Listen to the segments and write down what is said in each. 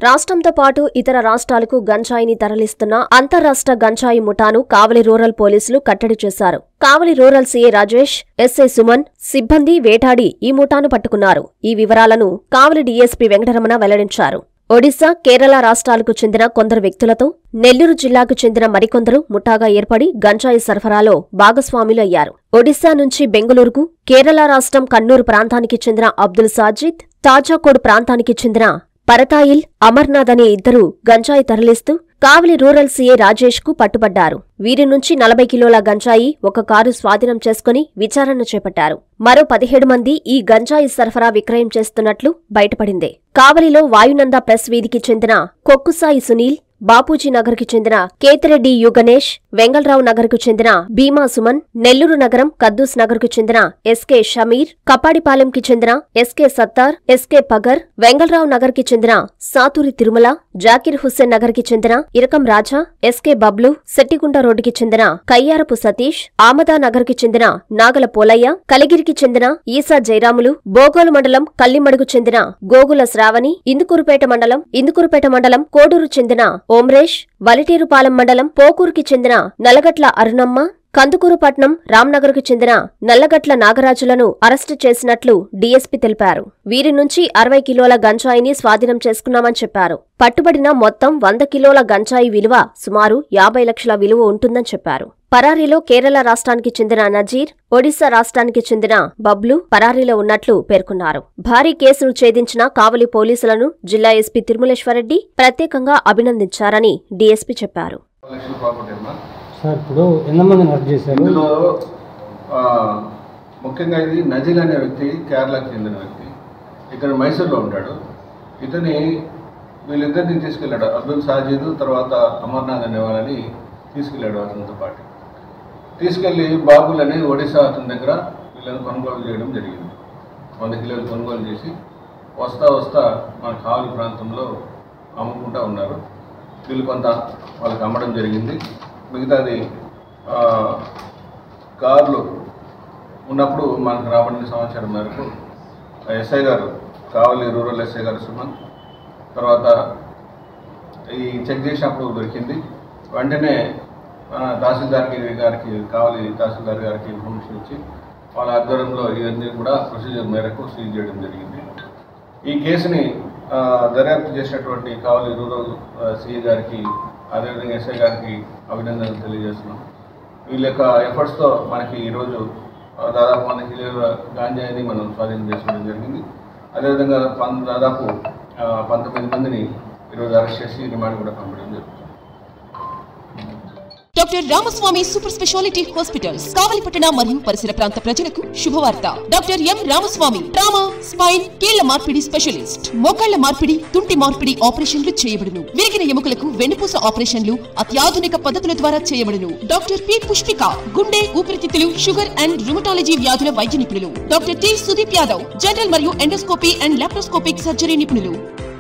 రాష్ట్రంతో పాటు ఇతర రాష్ట్రాలకు గంజాయిని తరలిస్తున్న అంతర్రాష్ట్ర గంజాయి ముఠాను కావలి రూరల్ పోలీసులు కట్టడి చేశారు Kavali rural CI Rajesh SI Suman సిబ్బంది వేటాడి ఈ ముఠాను పట్టుకున్నారు ఈ వివరాలను కావలి డీఎస్పీ వెంకటరమణ వెల్లడించారు ఒడిశా కేరళ రాష్ట్రాలకు చెందిన కొందరు వ్యక్తులతో నెల్లూరు జిల్లాకు చెందిన మరికొందరు ముఠాగా ఏర్పడి గంజాయి సరఫరాలో భాగస్వాములు అయ్యారు ఒడిశా నుంచి బెంగళూరుకు కేరళ రాష్ట్రం కన్నూరు ప్రాంతానికి చెందిన అబ్దుల్ సాజిద్ తాజాకోడ్ ప్రాంతానికి చెందిన పరతాయిల్ అమర్నాథ్ అనే ఇద్దరు గంజాయి తరలిస్తూ కావలి రూరల్ సీఏ రాజేష్ కు పట్టుబడ్డారు వీరి నుంచి నలభై కిలోల గంజాయి ఒక కారు స్వాధీనం చేసుకుని విచారణ చేపట్టారు మరో పదిహేడు మంది ఈ గంజాయి సరఫరా విక్రయం చేస్తున్నట్లు బయటపడింది కావలిలో వాయునంద ప్రెస్ వీధికి చెందిన కొక్కుసాయి సునీల్ బాపూజీ నగర్కి చెందిన కేతిరెడ్డి యు గణేష్ వెంగళరావు నగర్కు చెందిన భీమా సుమన్ నెల్లూరు నగరం కద్దూస్ నగర్కు చెందిన ఎస్కే షమీర్ కప్పాడిపాలెంకి చెందిన ఎస్కే సత్తార్ ఎస్కే పగర్ వెంగళరావు నగర్కి చెందిన సాతూరి తిరుమల జాకిర్ హుస్సేన్ నగర్కి చెందిన ఇరకం రాజా ఎస్కే బబ్లు శెట్టిగుంట రోడ్డుకి చెందిన కయ్యారపు సతీష్ ఆమదా నగర్కి చెందిన నాగల పోలయ్య కలిగిరికి చెందిన ఈసా జైరాములు బోగోలు మండలం కల్లిమడుగు చెందిన గోగుల శ్రావణి ఇందుకూరుపేట మండలం ఇందుకూరుపేట మండలం కోడూరు చెందిన ఓమ్రేష్ వలిటేరుపాలెం మండలం పోకూరుకి చెందిన నల్లగట్ల అరుణమ్మ కందుకూరుపట్నం రామ్నగర్కు చెందిన నల్లగట్ల నాగరాజులను అరెస్టు చేసినట్లు డీఎస్పీ తెలిపారు వీరి నుంచి అరవై కిలోల గంజాయిని స్వాధీనం చేసుకున్నామని చెప్పారు పట్టుబడిన మొత్తం వంద కిలోల గంజాయి విలువ సుమారు యాభై లక్షల విలువ ఉంటుందని చెప్పారు పరారీలో కేరళ రాష్ట్రానికి చెందిన నజీర్ ఒడిశా రాష్ట్రానికి చెందిన బబ్లు పరారీలో ఉన్నట్లు పేర్కొన్నారు భారీ కేసును ఛేదించిన కావలి పోలీసులను జిల్లా ఎస్పీ తిరుమలేశ్వరరెడ్డి ప్రత్యేకంగా అభినందించారని డీఎస్పీ చెప్పారు లక్షల ప్రాపర్టీ అమ్మా సార్ ఇప్పుడు ఎంతమందిని అరెస్ట్ చేశారు ఇందులో ఆ, ముఖ్యంగా ఇది నజిల్ అనే వ్యక్తి కేరళకు చెందిన వ్యక్తి ఇక్కడ మైసూర్లో ఉంటాడు ఇతని వీళ్ళిద్దరిని తీసుకెళ్ళాడు అబ్దుల్ సాజీద్ తర్వాత అమర్నాథ్ అనే వాళ్ళని తీసుకెళ్ళాడు అతనితో పాటు తీసుకెళ్ళి బాబుల్ అనే ఒడిశా అతని దగ్గర వీళ్ళని కొనుగోలు చేయడం జరిగింది వంద కిలోలు కొనుగోలు చేసి వస్తా వస్తా మన కావలి ప్రాంతంలో అమ్ముకుంటా ఉన్నారు వీళ్ళు కొంత వాళ్ళకి అమ్మడం జరిగింది మిగతాది ఆ, కార్లు ఉన్నప్పుడు మనకు రాబడిన సమాచారం మేరకు ఎస్ఐ గారు కావలి రూరల్ ఎస్ఐ గారు సుమన్ తర్వాత ఈ చెక్ చేసినప్పుడు దొరికింది వెంటనే ఆ, తహసీల్దార్కి గారికి కావలి తహసీల్దార్ గారికి ఇన్ఫర్మేషన్ ఇచ్చి వాళ్ళ ఆధ్వర్యంలో ఇవన్నీ కూడా ప్రొసీజర్ మేరకు సీజ్ చేయడం జరిగింది ఈ కేసుని ఆ, దర్యాప్తు చేసినటువంటి కావలి రూరల్ సిఐ గారికి అదేవిధంగా ఎస్ఐ గారికి అభినందనలు తెలియజేస్తున్నాం వీళ్ళ యొక్క ఎఫర్ట్స్తో మనకి ఈరోజు ఆ, దాదాపు వంద కిలోల గాంజాయిని మనం స్వాధీనం చేసుకోవడం జరిగింది అదేవిధంగా పం దాదాపు ఆ, పంతొమ్మిది మందిని ఈరోజు అరెస్ట్ చేసి రిమాండ్ కూడా పంపడం జరుగుతుంది doctor Ramaswamy super speciality hospitals కావలిపట్టణ మరియు పరిసర ప్రాంత ప్రజలకు శుభవార్త doctor M Ramaswamy trauma spine కీళ్ల మార్పిడి స్పెషలిస్ట్ మోకాళ్ల మార్పిడి తుంటి మార్పిడి ఆపరేషన్లు చేయబడును విరిగిన ఎముకలకు వెన్నుపూస ఆపరేషన్లు అత్యాధునిక పద్ధతుల ద్వారా చేయబడును డాక్టర్ పి పుష్పిక గుండె ఊపిరితిత్తులు షుగర్ అండ్ రుమటాలజీ వ్యాధుల వైద్య నిపుణులు doctor T Sudeep Yadav general మరియు ఎండోస్కోపీ అండ్ లాప్రోస్కోపిక్ సర్జరీ నిపుణులు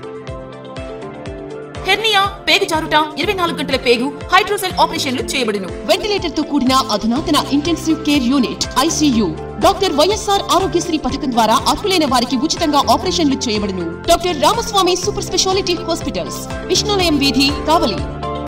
హెర్నియా పేగు జారుట ఇరవై నాలుగు గంటల పేగు హైడ్రోసెల్ ఆపరేషన్లు చేయబడును వెంటిలేటర్ తో కూడిన అధునాతన intensive care unit ICU doctor YSR Aarogyasri పథకం ద్వారా అర్హులైన వారికి ఉచితంగా ఆపరేషన్లు చేయబడును doctor Ramaswamy super speciality hospitals Vishnulayam వీధి కావలి